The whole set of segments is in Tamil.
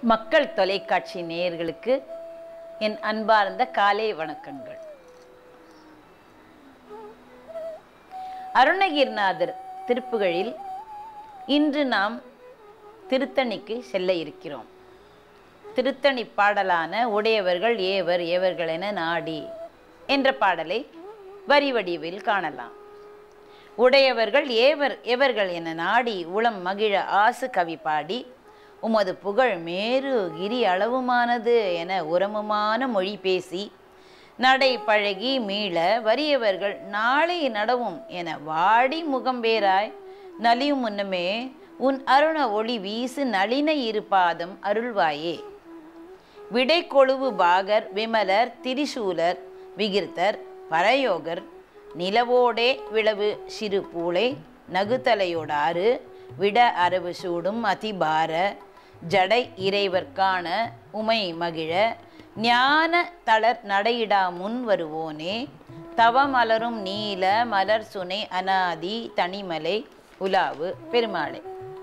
மக்கள் தொலைக்காட்சி நேயர்களுக்கு என் அன்பார்ந்த காலை வணக்கங்கள் அருணகிரிநாதர் திருப்புகழில் இன்று நாம் திருத்தணிக்கு செல்ல இருக்கிறோம் திருத்தணி பாடலான உடையவர்கள் ஏவர் ஏவர்கள் என நாடி என்ற பாடலை வரி வடிவில் காணலாம் உடையவர்கள் ஏவர் எவர்கள் என நாடி உளம் மகிழ ஆசு கவி பாடி உமது புகழ் மேரு கிரி அளவுமானது என உரமுமான மொழி பேசி நடை பழகி மீள வறியவர்கள் நாளை நடவும் என வாடி முகம்பேராய் நலியும் முன்னமே உன் அருண ஒளி வீசு நளின இருபாதம் அருள்வாயே விடை கொழுவு பாகர் விமலர் திரிசூலர் விகிர்த்தர் பரயோகர் நிலவோடே விளவு சிறு பூளை நகுத்தலையோடாறு விட அரவு சூடும் அதிபார ஜடை இறைவர்க்கான உமை மகிழ ஞான தளர் நடையிடா முன் வருவோனே தவமலரும் நீல மலர் சுனை அனாதி தனிமலை உலாவு பெருமாளை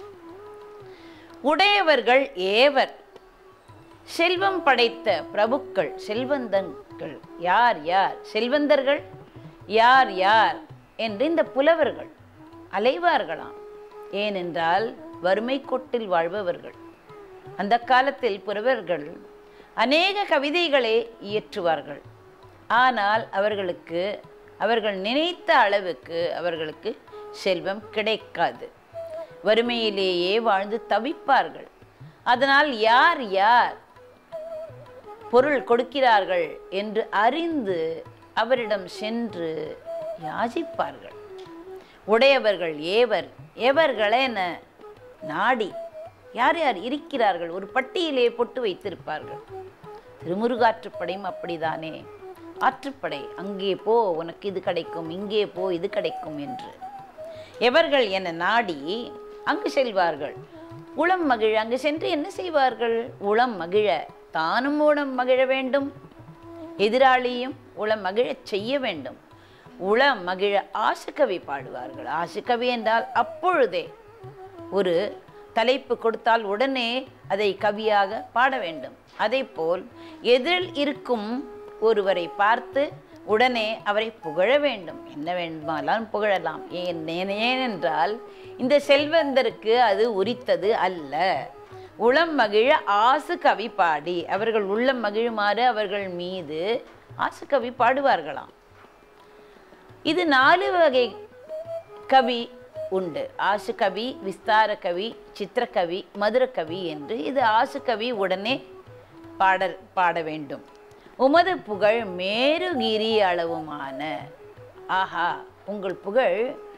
உடையவர்கள் ஏவர் செல்வம் படைத்த பிரபுக்கள் செல்வந்தங்கள் யார் யார் செல்வந்தர்கள் யார் யார் என்று இந்த புலவர்கள் அலைவார்களாம் ஏனென்றால் வறுமை கொட்டில் வாழ்பவர்கள் அந்த காலத்தில் புலவர்கள் அநேக கவிதைகளை இயற்றுவார்கள் ஆனால் அவர்களுக்கு அவர்கள் நினைத்த அளவுக்கு அவர்களுக்கு செல்வம் கிடைக்காது வறுமையிலேயே வாழ்ந்து தவிப்பார்கள் அதனால் யார் யார் பொருள் கொடுக்கிறார்கள் என்று அறிந்து அவரிடம் சென்று யாசிப்பார்கள் உடையவர்கள் ஏவர் எவர்களென நாடி யார் யார் இருக்கிறார்கள் ஒரு பட்டியலே பொட்டு வைத்திருப்பார்கள் திருமுருகாற்றுப்படையும் அப்படிதானே ஆற்றுப்படை அங்கே போ உனக்கு இது கிடைக்கும் இங்கே போ இது கிடைக்கும் என்று எவர்கள் என நாடி அங்கு செல்வார்கள் உளம் மகிழ அங்கு சென்று என்ன செய்வார்கள் உளம் மகிழ தானும் உளம் மகிழ வேண்டும் எதிராளியும் உளம் மகிழச் செய்ய வேண்டும் உளம் மகிழ ஆசுகவி பாடுவார்கள் ஆசுகவி என்றால் அப்பொழுதே ஒரு தலைப்பு கொடுத்தால் உடனே அதை கவியாக பாட வேண்டும் அதே போல் எதிரில் இருக்கும் ஒருவரை பார்த்து உடனே அவரை புகழ வேண்டும் என்ன வேண்டுமானாலும் புகழலாம் ஏன் ஏனென்றால் இந்த செல்வந்தருக்கு அது உரித்தது அல்ல உளம் மகிழ ஆசு கவி பாடி அவர்கள் உள்ளம் மகிழுமாறு அவர்கள் மீது ஆசு கவி பாடுவார்களாம் இது நாலு வகை கவி உண்டு ஆசு கவி விஸ்தார கவி சித்திரக்கவி மதுரக்கவி என்று இது ஆசு கவி உடனே பாட பாட வேண்டும் உமது புகழ் மேருகிரி அளவுமான ஆஹா உங்கள் புகழ்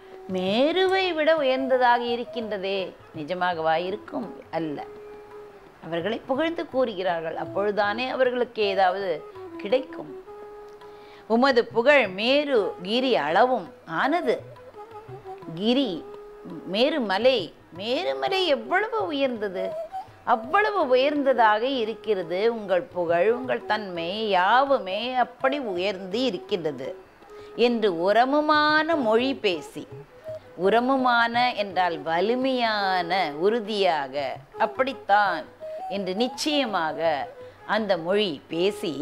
மேருவை விட உயர்ந்ததாக இருக்கின்றதே நிஜமாகவா இருக்கும் அல்ல அவர்களை புகழ்ந்து கூறுகிறார்கள் அப்பொழுதுதானே அவர்களுக்கு ஏதாவது கிடைக்கும் உமது புகழ் மேரு கிரி அளவும் ஆனது கிரி மேருமலை மேருமலை எவ்வளவு உயர்ந்தது அவ்வளவு உயர்ந்ததாக இருக்கிறது உங்கள் புகழ் உங்கள் தன்மை யாவுமே அப்படி உயர்ந்து இருக்கின்றது என்று உரமுமான மொழி பேசி உரமுமான என்றால் வலிமையான உறுதியாக அப்படித்தான் என்று நிச்சயமாக அந்த மொழி பேசி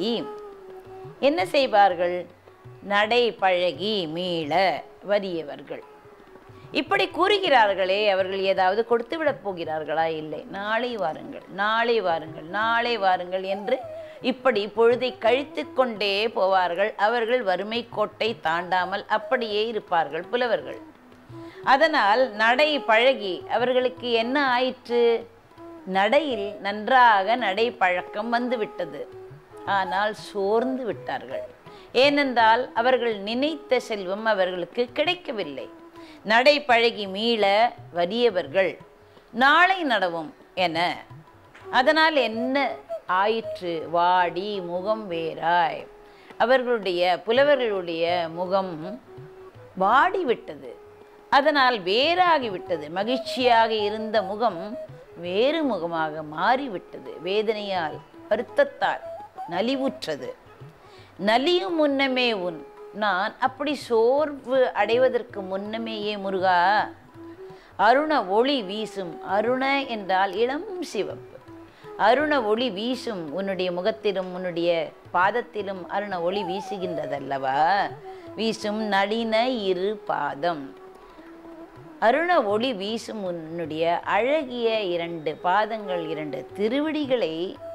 என்ன செய்வார்கள் நடை பழகி மீள வறியவர்கள் இப்படி கூறுகிறார்களே அவர்கள் ஏதாவது கொடுத்து விடப் போகிறார்களா இல்லை நாளை வாருங்கள் நாளை வாருங்கள் நாளை வாருங்கள் என்று இப்படி பொழுதை கழித்து கொண்டே போவார்கள் அவர்கள் வறுமை கோட்டை தாண்டாமல் அப்படியே இருப்பார்கள் புலவர்கள் அதனால் நடை பழகி அவர்களுக்கு என்ன ஆயிற்று நடையில் நன்றாக நடை பழக்கம் வந்துவிட்டது ஆனால் சோர்ந்து விட்டார்கள் ஏனென்றால் அவர்கள் நினைத்த செல்வம் அவர்களுக்கு கிடைக்கவில்லை நடை பழகி மீள வறியவர்கள் நாளை நடவும் என அதனால் என்ன ஆயிற்று வாடி முகம் வேறாய் அவர்களுடைய புலவர்களுடைய முகம் வாடிவிட்டது அதனால் வேறாகிவிட்டது மகிழ்ச்சியாக இருந்த முகம் வேறு முகமாக மாறிவிட்டது வேதனையால் வருத்தத்தால் நலிவுற்றது நலியும் முன்னமே உன் நான் அப்படி சோர்வு அடைவதற்கு முன்னமேயே முருகா அருண ஒளி வீசும் அருண என்றால் இளம் சிவப்பு அருண ஒளி வீசும் உன்னுடைய முகத்திலும் உன்னுடைய பாதத்திலும் அருண ஒளி வீசுகின்றதல்லவா வீசும் நளின இரு பாதம் அருண ஒளி வீசும் உன்னுடைய அழகிய இரண்டு பாதங்கள் இரண்டு திருவடிகளை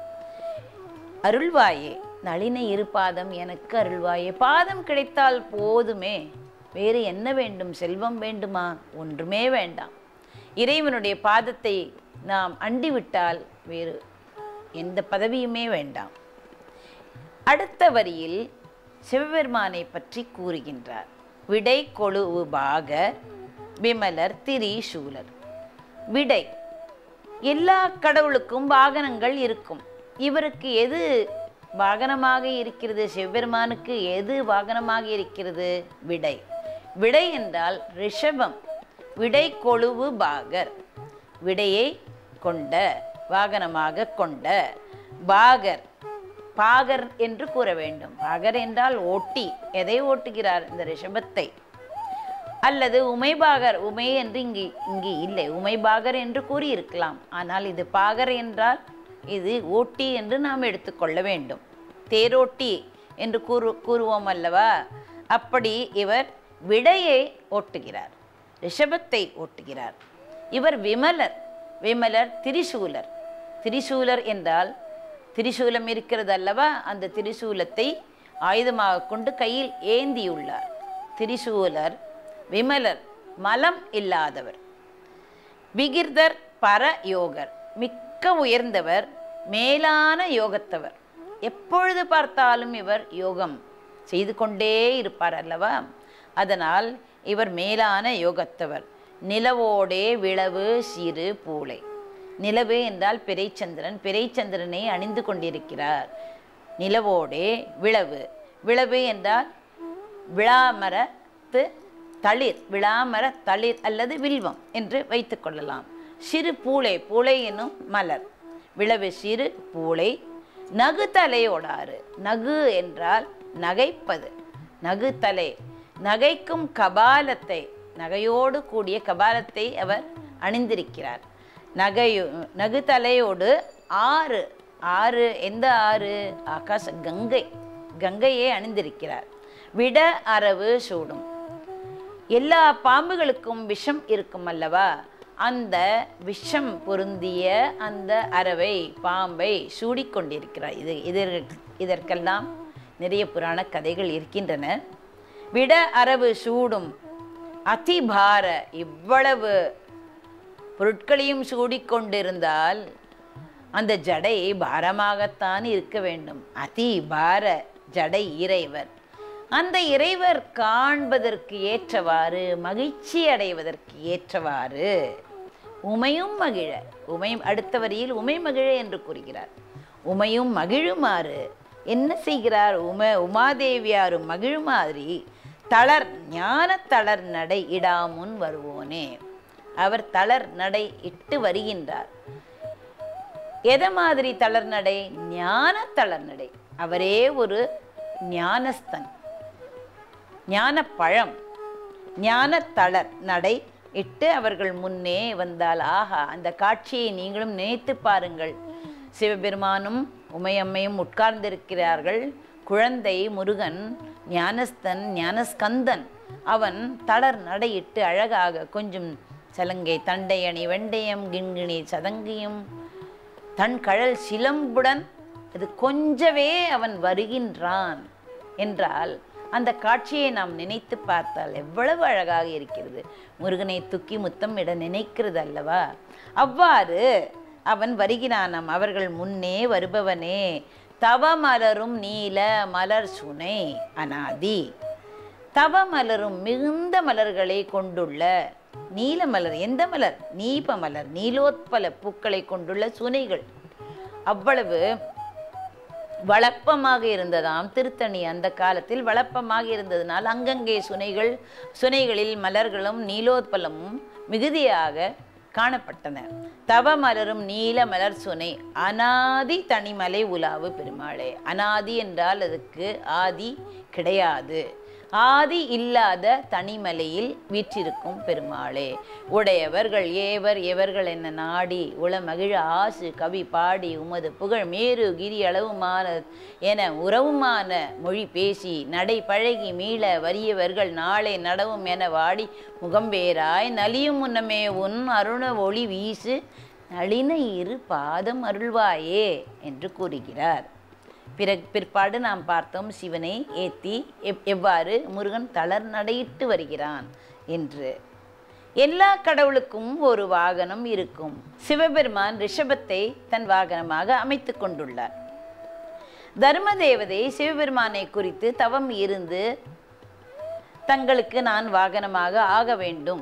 அருள்வாயே நளின இரு பாதம் எனக்கு அருள்வாயே பாதம் கிடைத்தால் போதுமே வேறு என்ன வேண்டும் செல்வம் வேண்டுமா ஒன்றுமே வேண்டாம் இறைவனுடைய பாதத்தை நாம் அண்டிவிட்டால் வேறு எந்த பதவியுமே வேண்டாம் அடுத்த வரியில் சிவபெருமானை பற்றி கூறுகின்றார் விடை கொழுவு பாக விமலர் திரிசூலர் விடை எல்லா கடவுளுக்கும் வாகனங்கள் இருக்கும் இவருக்கு எது வாகனமாக இருக்கிறது சிவபெருமானுக்கு எது வாகனமாக இருக்கிறது விடை விடை என்றால் ரிஷபம் விடை கொழுவு பாகர் விடையை கொண்ட வாகனமாக கொண்ட பாகர் பாகர் என்று கூற வேண்டும் பாகர் என்றால் ஓட்டி எதை ஓட்டுகிறார் இந்த ரிஷபத்தை அல்லது உமைபாகர் உமை என்று இங்கு இங்கு இல்லை உமைபாகர் என்று கூறியிருக்கலாம் ஆனால் இது பாகர் என்றால் இது ஓட்டி என்று நாம் எடுத்துக்கொள்ள வேண்டும் தேரோட்டி என்று கூறு கூறுவோம் அல்லவா அப்படி இவர் விடையை ஓட்டுகிறார் ரிஷபத்தை ஓட்டுகிறார் இவர் விமலர் விமலர் திரிசூலர் திரிசூலர் என்றால் திரிசூலம் இருக்கிறது அல்லவா அந்த திரிசூலத்தை ஆயுதமாக கொண்டு கையில் ஏந்தியுள்ளார் திரிசூலர் விமலர் மலம் இல்லாதவர் விகிர்தர் பர யோகர் மிக்க உயர்ந்தவர் மேலான யோகத்தவர் எப்பொழுது பார்த்தாலும் இவர் யோகம் செய்து கொண்டே இருப்பார் அல்லவா அதனால் இவர் மேலான யோகத்தவர் நிலவோடே விளவு சிறு பூளை நிலவு என்றால் பிறைச்சந்திரன் பிறைச்சந்திரனை அணிந்து கொண்டிருக்கிறார் நிலவோடே விளவு விளவு என்றால் விழாமரத்து தளிர் விழாமர தளிர் அல்லது வில்வம் என்று வைத்துக்கொள்ளலாம் சிறு பூளை பூளை என்னும் மலர் விளவு சிறு பூளை நகு தலையோடாறு நகு என்றால் நகைப்பது நகு தலை நகைக்கும் கபாலத்தை நகையோடு கூடிய கபாலத்தை அவர் அணிந்திருக்கிறார் நகையோ நகு தலையோடு ஆறு ஆறு எந்த ஆறு ஆகாச கங்கை கங்கையை அணிந்திருக்கிறார் விட அரவு சூடும் எல்லா பாம்புகளுக்கும் விஷம் இருக்கும் அல்லவா அந்த விஷம் பொருந்திய அந்த அரவை பாம்பை சூடிக்கொண்டிருக்கிறார் இது இதற்கு இதற்கெல்லாம் நிறைய புராண கதைகள் இருக்கின்றன விட அரவு சூடும் அதிபார இவ்வளவு பொருட்களையும் சூடிக்கொண்டிருந்தால் அந்த ஜடை பாரமாகத்தான் இருக்க வேண்டும் அதி பார ஜடை இறைவர் அந்த இறைவர் காண்பதற்கு ஏற்றவாறு மகிழ்ச்சி அடைவதற்கு ஏற்றவாறு உமையும் மகிழ உமை அடுத்த வரியில் உமை மகிழ என்று கூறுகிறார் உமையும் மகிழுமாறு என்ன செய்கிறார் உம உமாதேவியாரும் மகிழுமாறி தளர் ஞான தளர் நடை இடாமுன் வருவோனே அவர் தளர் நடை இட்டு வருகின்றார் எதை மாதிரி தளர் நடை ஞான தளர் நடை அவரே ஒரு ஞானஸ்தன் ஞான பழம் ஞான தளர் நடை இட்டு அவர்கள் முன்னே வந்தால் ஆஹா அந்த காட்சியை நீங்களும் நினைத்து பாருங்கள் சிவபெருமானும் உமையம்மையும் உட்கார்ந்திருக்கிறார்கள் குழந்தை முருகன் ஞானஸ்தன் ஞானஸ்கந்தன் அவன் தளர் நடையிட்டு அழகாக கொஞ்சம் சலங்கை தண்டையணி வெண்டயம் கிண்கிணி சதங்கியும் தன் கழல் சிலம்புடன் அது கொஞ்சவே அவன் வருகின்றான் என்றால் அந்த காட்சியை நாம் நினைத்து பார்த்தால் எவ்வளவு அழகாக இருக்கிறது முருகனை துக்கி முத்தம் இட நினைக்கிறது அல்லவா அவ்வாறு அவன் வருகிறானாம் அவர்கள் முன்னே வருபவனே தவ மலரும் நீல மலர் சுனை அனாதி தவ மலரும் மிகுந்த மலர்களை கொண்டுள்ள நீல மலர் எந்த மலர் நீப மலர் நீலோத்பல பூக்களை கொண்டுள்ள சுனைகள் அவ்வளவு வளப்பமாக இருந்ததாம் திருத்தணி அந்த காலத்தில் வளப்பமாக இருந்ததனால் அங்கங்கே சுனைகள் சுனைகளில் மலர்களும் நீலோத்பலமும் மிகுதியாக காணப்பட்டன தவ மலரும் நீல மலர் சுனை அனாதி தனிமலை உலாவு பெருமாளே அனாதி என்றால் அதுக்கு ஆதி கிடையாது ஆதி இல்லாத தனிமலையில் வீற்றிருக்கும் பெருமாளே உடையவர்கள் ஏவர் எவர்கள் என்ன நாடி உளமகிழ ஆசு கவி பாடி உமது புகழ் மேரு கிரி அளவுமான என உறவுமான மொழி பேசி நடை பழகி மீள வறியவர்கள் நாளை நடவும் என வாடி முகம்பேராய் நலியும் முன்னமே உன் அருண ஒளி வீசு நளின இரு பாதம் அருள்வாயே என்று கூறுகிறார் பிற பிற்பாடு நாம் பார்த்தோம் சிவனை ஏத்தி எவ் எவ்வாறு முருகன் தளர் நடையிட்டு வருகிறான் என்று எல்லா கடவுளுக்கும் ஒரு வாகனம் இருக்கும் சிவபெருமான் ரிஷபத்தை தன் வாகனமாக அமைத்து கொண்டுள்ளார் தர்ம தேவதை சிவபெருமானை குறித்து தவம் இருந்து தங்களுக்கு நான் வாகனமாக ஆக வேண்டும்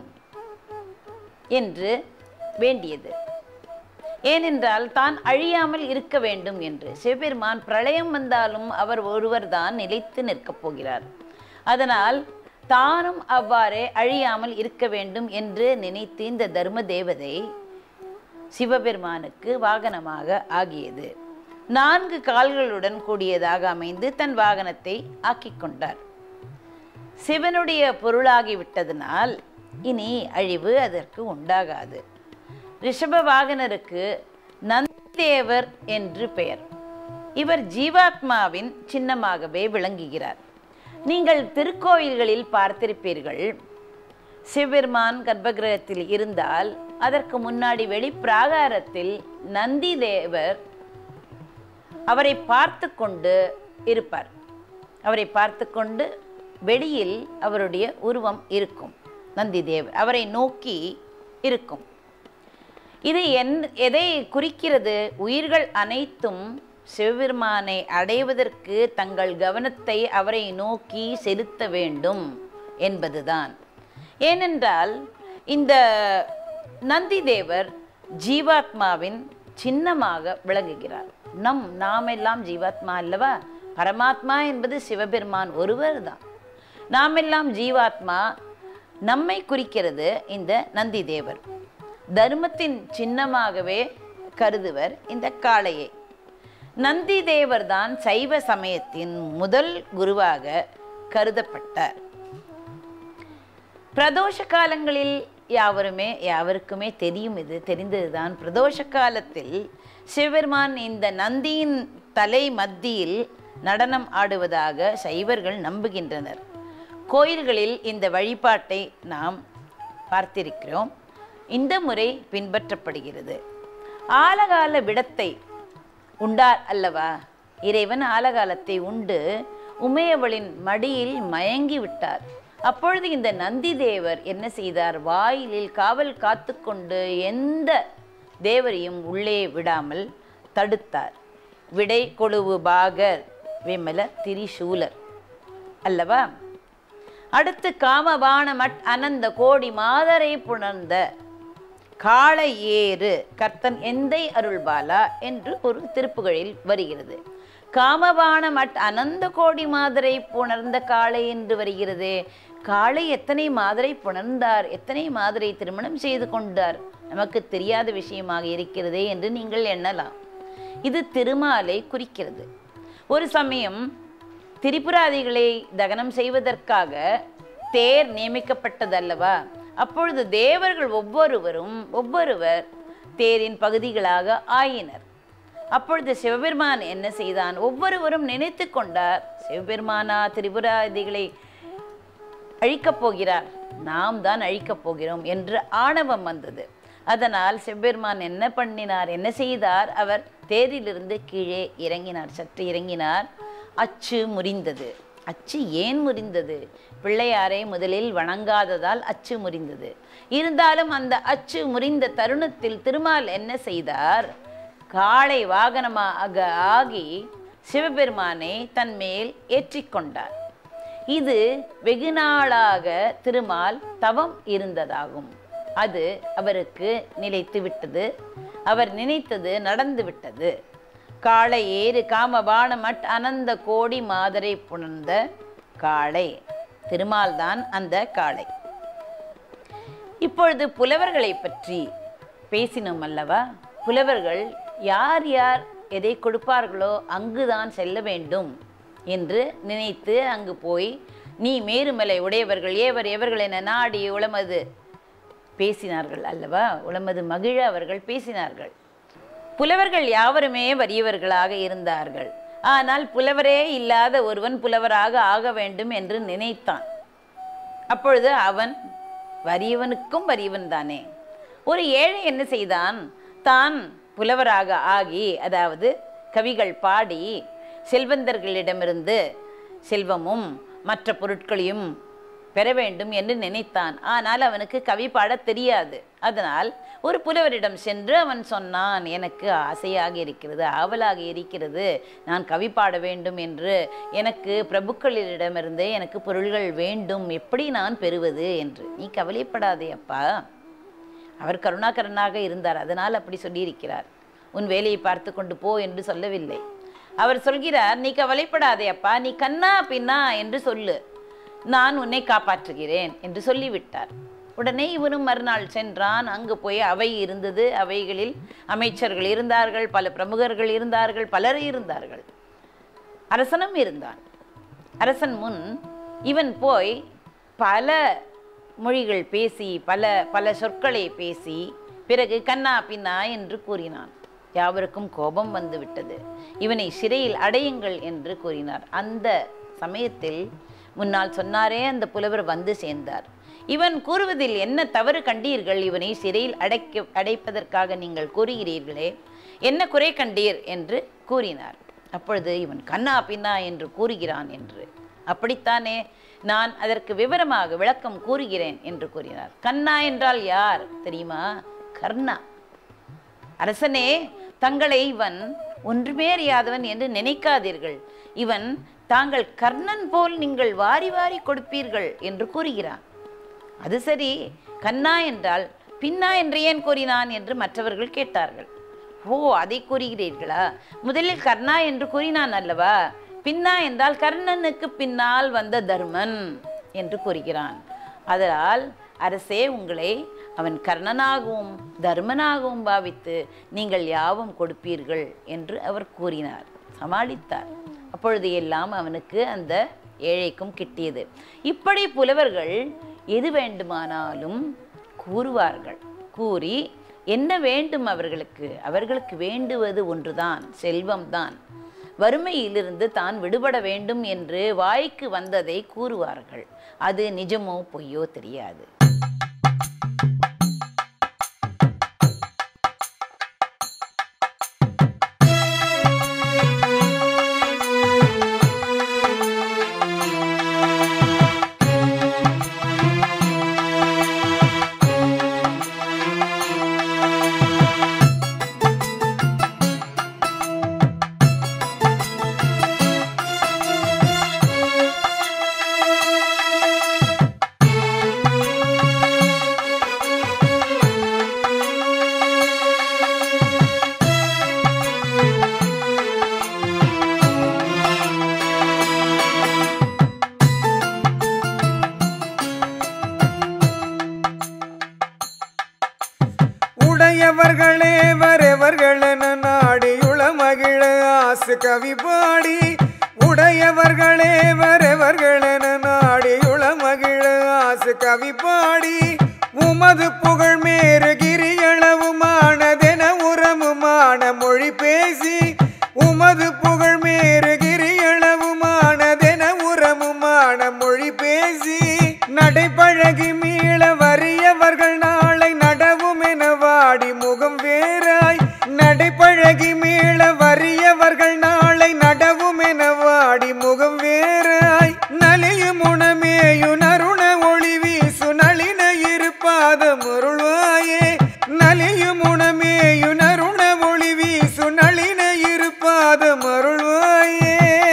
என்று வேண்டியது ஏனென்றால் தான் அழியாமல் இருக்க வேண்டும் என்று சிவபெருமான் பிரளயம் வந்தாலும் அவர் ஒருவர்தான் நிலைத்து நிற்கப் போகிறார் அதனால் தானும் அவ்வாறே அழியாமல் இருக்க வேண்டும் என்று நினைத்து இந்த தர்ம தேவதை சிவபெருமானுக்கு வாகனமாக ஆகியது நான்கு கால்களுடன் கூடியதாக அமைந்து தன் வாகனத்தை ஆக்கிக் கொண்டார் சிவனுடைய பொருளாகி விட்டதனால் இனி அழிவு அதற்கு உண்டாகாது ரிஷப வாகனருக்கு நந்திதேவர் என்று பெயர் இவர் ஜீவாத்மாவின் சின்னமாகவே விளங்குகிறார் நீங்கள் திருக்கோயில்களில் பார்த்திருப்பீர்கள் சிவபெருமான் கர்ப்பகிரகத்தில் இருந்தால் அதற்கு முன்னாடி வெளி பிராகாரத்தில் நந்தி தேவர் அவரை பார்த்து கொண்டு இருப்பார் அவரை பார்த்து கொண்டு வெளியில் அவருடைய உருவம் இருக்கும் நந்தி தேவர் அவரை நோக்கி இருக்கும் இது என் எதை குறிக்கிறது உயிர்கள் அனைத்தும் சிவபெருமானை அடைவதற்கு தங்கள் கவனத்தை அவரை நோக்கி செலுத்த வேண்டும் என்பதுதான் ஏனென்றால் இந்த நந்தி தேவர் ஜீவாத்மாவின் சின்னமாக விளங்குகிறார் நம் நாமெல்லாம் ஜீவாத்மா அல்லவா பரமாத்மா என்பது சிவபெருமான் ஒருவர் தான் நாமெல்லாம் ஜீவாத்மா நம்மை குறிக்கிறது இந்த நந்தி தேவர் தர்மத்தின் சின்னமாகவே கருதுவர் இந்த காளையை நந்தி தேவர் தான் சைவ சமயத்தின் முதல் குருவாக கருதப்பட்டார் பிரதோஷ காலங்களில் யாவருமே யாவருக்குமே தெரியும் இது தெரிந்ததுதான் பிரதோஷ காலத்தில் சிவபெருமான் இந்த நந்தியின் தலை மத்தியில் நடனம் ஆடுவதாக சைவர்கள் நம்புகின்றனர் கோயில்களில் இந்த வழிபாட்டை நாம் பார்த்திருக்கிறோம் இந்த முறை பின்பற்றப்படுகிறது ஆலகால விடத்தை உண்டார் அல்லவா இறைவன் ஆலகாலத்தை உண்டு உமையவளின் மடியில் மயங்கி விட்டார் அப்பொழுது இந்த நந்தி தேவர் என்ன செய்தார் வாயிலில் காவல் காத்து கொண்டு எந்த தேவரையும் உள்ளே விடாமல் தடுத்தார் விடை கொழுவு பாகர் விமல திரிசூலர் அல்லவா அடுத்து காமபானமட் அனந்த கோடி மாதரை புணர்ந்த காளை ஏறு கர்த்தன் எந்தை அருள்பாலா என்று ஒரு திருப்புகழில் வருகிறது காமபானமட் அனந்த கோடி மாதரை புணர்ந்த காளை என்று வருகிறது காளை எத்தனை மாதரை புணர்ந்தார் எத்தனை மாதரை திருமணம் செய்து கொண்டார் நமக்கு தெரியாத விஷயமாக இருக்கிறதே என்று நீங்கள் எண்ணலாம் இது திருமாலை குறிக்கிறது ஒரு சமயம் திரிபுராதிகளை தகனம் செய்வதற்காக தேர் நியமிக்கப்பட்டதல்லவா அப்பொழுது தேவர்கள் ஒவ்வொருவரும் ஒவ்வொருவர் தேரின் பகுதிகளாக ஆயினர் அப்பொழுது சிவபெருமான் என்ன செய்தான் ஒவ்வொருவரும் நினைத்து கொண்டார் சிவபெருமானா திரிபுராதிகளை அழிக்கப் போகிறார் நாம் தான் அழிக்கப் போகிறோம் என்று ஆணவம் வந்தது அதனால் சிவபெருமான் என்ன பண்ணினார் என்ன செய்தார் அவர் தேரிலிருந்து கீழே இறங்கினார் சற்று இறங்கினார் அச்சு முறிந்தது அச்சு ஏன் முறிந்தது பிள்ளையாரை முதலில் வணங்காததால் அச்சு முறிந்தது இருந்தாலும் அந்த அச்சு முறிந்த தருணத்தில் திருமால் என்ன செய்தார் காளை வாகனமாக ஆகி சிவபெருமானை தன் மேல் ஏற்றிக்கொண்டார் இது வெகு நாளாக திருமால் தவம் இருந்ததாகும் அது அவருக்கு நிலைத்து விட்டது அவர் நினைத்தது நடந்து விட்டது காளை ஏறு காமபானமட் அனந்த கோடி மாதரை புணர்ந்த காளை திருமால் தான் அந்த காளை இப்பொழுது புலவர்களை பற்றி பேசினோம் அல்லவா புலவர்கள் யார் யார் எதை கொடுப்பார்களோ அங்குதான் செல்ல வேண்டும் என்று நினைத்து அங்கு போய் நீ மேருமலை உடையவர்கள் ஏவர் எவர்கள் என நாடி உளமது பேசினார்கள் அல்லவா உளமது மகிழ அவர்கள் பேசினார்கள் புலவர்கள் யாவருமே வறியவர்களாக இருந்தார்கள் ஆனால் புலவரே இல்லாத ஒருவன் புலவராக ஆக வேண்டும் என்று நினைத்தான் அப்பொழுது அவன் வறியவனுக்கும் வறியவன் தானே ஒரு ஏழை என்ன செய்தான் தான் புலவராக ஆகி அதாவது கவிகள் பாடி செல்வந்தர்களிடமிருந்து செல்வமும் மற்ற பொருட்களையும் பெற வேண்டும் என்று நினைத்தான் ஆனால் அவனுக்கு கவி பாடத் தெரியாது அதனால் ஒரு புலவரிடம் சென்று அவன் சொன்னான் எனக்கு ஆசையாக இருக்கிறது ஆவலாக இருக்கிறது நான் கவி பாட வேண்டும் என்று எனக்கு பிரபுக்களிடமிருந்து எனக்கு பொருள்கள் வேண்டும் எப்படி நான் பெறுவது என்று நீ கவலைப்படாதே அப்பா அவர் கருணாகரனாக இருந்தார் அதனால் அப்படி சொல்லியிருக்கிறார் உன் வேலையை பார்த்து கொண்டு போ என்று சொல்லவில்லை அவர் சொல்கிறார் நீ கவலைப்படாதே அப்பா நீ கண்ணா பின்னா என்று சொல்லு நான் உன்னை காப்பாற்றுகிறேன் என்று சொல்லிவிட்டார் உடனே இவனும் மறுநாள் சென்றான் அங்கு போய் அவை இருந்தது அவைகளில் அமைச்சர்கள் இருந்தார்கள் பல பிரமுகர்கள் இருந்தார்கள் பலர் இருந்தார்கள் அரசனும் இருந்தான் அரசன் முன் இவன் போய் பல மொழிகள் பேசி பல பல சொற்களை பேசி பிறகு கண்ணா பின்னா என்று கூறினான் யாவருக்கும் கோபம் வந்து விட்டது இவனை சிறையில் அடையுங்கள் என்று கூறினார் அந்த சமயத்தில் முன்னால் சொன்னாரே அந்த புலவர் வந்து சேர்ந்தார் இவன் கூறுவதில் என்ன தவறு கண்டீர்கள் இவனை சிறையில் அடைக்க அடைப்பதற்காக நீங்கள் கூறுகிறீர்களே என்ன குறை கண்டீர் என்று கூறினார் அப்பொழுது இவன் கண்ணா பின்னா என்று கூறுகிறான் என்று அப்படித்தானே நான் அதற்கு விவரமாக விளக்கம் கூறுகிறேன் என்று கூறினார் கண்ணா என்றால் யார் தெரியுமா கர்ணா அரசனே தங்களை இவன் ஒன்றுமே அறியாதவன் என்று நினைக்காதீர்கள் இவன் தாங்கள் கர்ணன் போல் நீங்கள் வாரி வாரி கொடுப்பீர்கள் என்று கூறுகிறான் அது சரி கண்ணா என்றால் பின்னா என்று ஏன் கூறினான் என்று மற்றவர்கள் கேட்டார்கள் ஓ அதை கூறுகிறீர்களா முதலில் கர்ணா என்று கூறினான் அல்லவா பின்னா என்றால் கர்ணனுக்கு பின்னால் வந்த தர்மன் என்று கூறுகிறான் அதனால் அரசே உங்களை அவன் கர்ணனாகவும் தர்மனாகவும் பாவித்து நீங்கள் யாவும் கொடுப்பீர்கள் என்று அவர் கூறினார் சமாளித்தார் அப்பொழுது எல்லாம் அவனுக்கு அந்த ஏழைக்கும் கிட்டியது இப்படி புலவர்கள் எது வேண்டுமானாலும் கூறுவார்கள் கூறி என்ன வேண்டும் அவர்களுக்கு அவர்களுக்கு வேண்டுவது ஒன்றுதான் செல்வம்தான் வறுமையிலிருந்து தான் விடுபட வேண்டும் என்று வாய்க்கு வந்ததை கூறுவார்கள் அது நிஜமோ பொய்யோ தெரியாது உடையவர்களே வரவர்களென நாடியுள மகிழ ஆசு கவி பாடி உடையவர்களே வரவர்களென நாடியுள மகிழ ஆசு கவி பாடி உமது புகழ் மேறு கிரியளவுமானதென உரமுமான மொழி பேசி உமது புகழ் மேறு கிரியளவுமானதென உரமுமான மொழி பேசி நடைபழகி மீள வறியவர்கள் நாளை நடவும் என வாடி முகம் வேறாய் நடைபழகி மீள வறியவர்கள் நாளை நடவும் என வாடி முகம் வேறாய் நலியும் உணமேயு நருண ஒளி வீசு நளின இருப்பாத முருள்வாயே நலியும் உணமேயு நருண ஒளி வீசு நளின இருப்பாத மருள்வாயே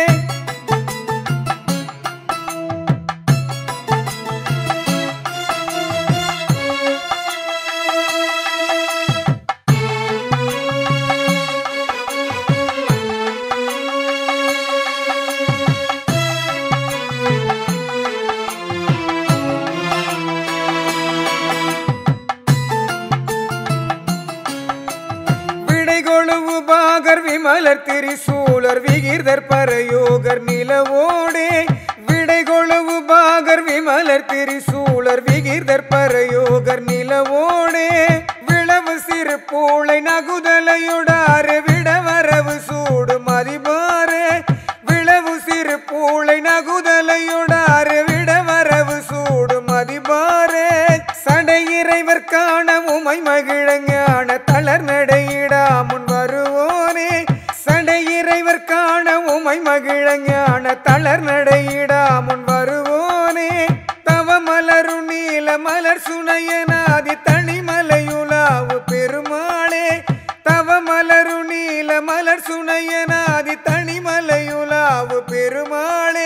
விடைகொழுவு பாகர் விமலர் திரிசூலர் விகிர்தர் பரயோகர் நிலவோடே விட சடைகொழுவு பாகர் விமலர் திரிசூலர் விகிர்தர் பரயோகர் நிலவோடே விளவு சிறு பூளை நகுதலையுடாறு விடவரவு சூடு மதிபாரே விளவு சிறு பூளை நகுதலையுடாறு விடவரவு சூடு மதிபாரே சடை இறைவர் காண உமை மகிழஞான தளர் நடையிடா முன் வருவோனே சடை இறைவர் காண உமை மகிழஞான தளர் நடையிடா முன் வருவோனே தவ மலரு நீல மலர் சுனையனாதி தனிமலையுலாவு பெருமாளே தவ மலரு நீல மலர் சுனையனாதி தனிமலையுலாவு பெருமாளே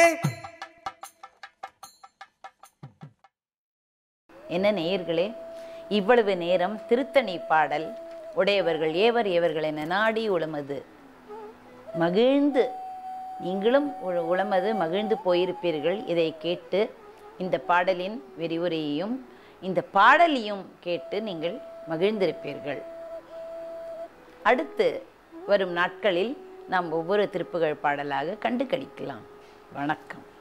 என்ன நேயர்களே இவ்வளவு நேரம் திருத்தணி பாடல் உடையவர்கள் ஏவர் ஏவர்கள் என நாடி உளமது மகிழ்ந்து நீங்களும் உ- உளமது மகிழ்ந்து போயிருப்பீர்கள் இதை கேட்டு இந்த பாடலின் விரிவுரையையும் இந்த பாடலையும் கேட்டு நீங்கள் மகிழ்ந்திருப்பீர்கள் அடுத்து வரும் நாட்களில் நாம் ஒவ்வொரு திருப்புகழ் பாடலாக கண்டு கழிக்கலாம் வணக்கம்